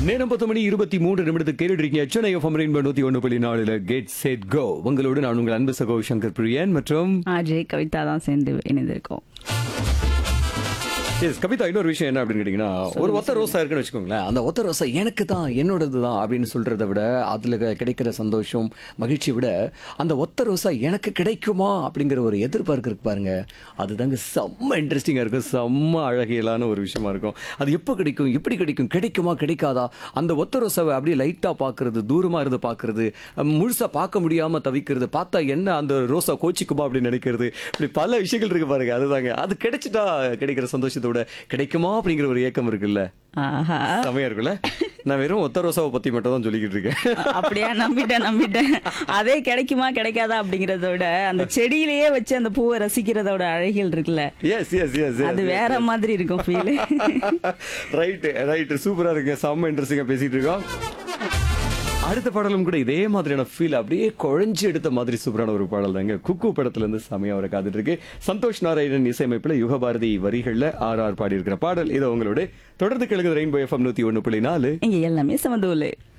நேரம் பத்து மணி இருபத்தி மூன்று நிமிடத்துக்கு கேட்டுருக்கீங்க சென்னை எஃப்எம் ரெயின்போ நூத்தி ஒன்று புள்ளி நாலுல கெட் செட் கோ உங்களோடு நான் உங்கள் அன்பு சகோ சங்கர் பிரியன் மற்றும் அஜய் கவிதா தான் சேர்ந்து இணைந்திருக்கோம் எஸ் கவிதா இன்னொரு விஷயம் என்ன அப்படின்னு கேட்டீங்கன்னா ஒரு ஒத்த ரோசா இருக்குன்னு வச்சுக்கோங்களேன் அந்த ஒத்த ரோசா எனக்கு தான் என்னோடது தான் அப்படின்னு சொல்றதை விட அதுல கிடைக்கிற சந்தோஷம் மகிழ்ச்சியை விட அந்த ஒத்த ரோசா எனக்கு கிடைக்குமா அப்படிங்கிற ஒரு எதிர்பார்ப்பு இருக்கு பாருங்க அதுதாங்க செம்ம இன்ட்ரெஸ்டிங்கா இருக்கும் செம்ம அழகியலான ஒரு விஷயமா இருக்கும் அது எப்போ கிடைக்கும் எப்படி கிடைக்கும் கிடைக்குமா கிடைக்காதா அந்த ஒத்த ரோசாவை அப்படியே லைட்டா பார்க்கிறது தூரமா இருந்து பார்க்கிறது அஹ், முழுசா பார்க்க முடியாம தவிக்கிறது பார்த்தா என்ன அந்த ரோசா கோச்சிக்குமா அப்படின்னு நினைக்கிறது இப்படி பல விஷயங்கள் இருக்கு பாருங்க அதுதாங்க அது கிடைச்சிட்டா கிடைக்கிற சந்தோஷத்தை விட கிடைக்குமா அப்படிங்கிற ஒரு ஏக்கம் இருக்குல்ல ஆஹா செமையா இருக்குல்ல நான் வெறும் ஒத்த ரோசாவை பத்தி மட்டும் தான் சொல்லிக்கிட்டு இருக்கேன் அப்படியா நம்பிட்டேன் நம்பிட்டேன் அதே கிடைக்குமா கிடைக்காதா அப்படிங்கறத விட அந்த செடியிலேயே வச்சு அந்த பூவை ரசிக்கிறதோட அழகியல் இருக்குல்ல எஸ் எஸ் எஸ் அது வேற மாதிரி இருக்கும் ஃபீல் ரைட்டு ரைட்டு சூப்பரா இருக்கு செம்ம இன்ட்ரெஸ்டிங்கா பேசிட்டு இருக்கோம் அடுத்த பாடலும் கூட இதே மாதிரியான ஃபீல் அப்படியே குழஞ்சி எடுத்த மாதிரி சூப்பரான ஒரு பாடல் தாங்க குக்கு படத்துல இருந்து செமையா வர காத்துட்டு இருக்கு சந்தோஷ் நாராயணன் இசையமைப்புல யுகபாரதி வரிகள்ல ஆர் ஆர் பாடி இருக்கிற பாடல் இதை உங்களோட தொடர்ந்து கிழக்கு ரெயின்போ எஃப்எம் நூத்தி ஒண்ணு புள்ளி நாலு இங்க எல்லாமே சமதூலு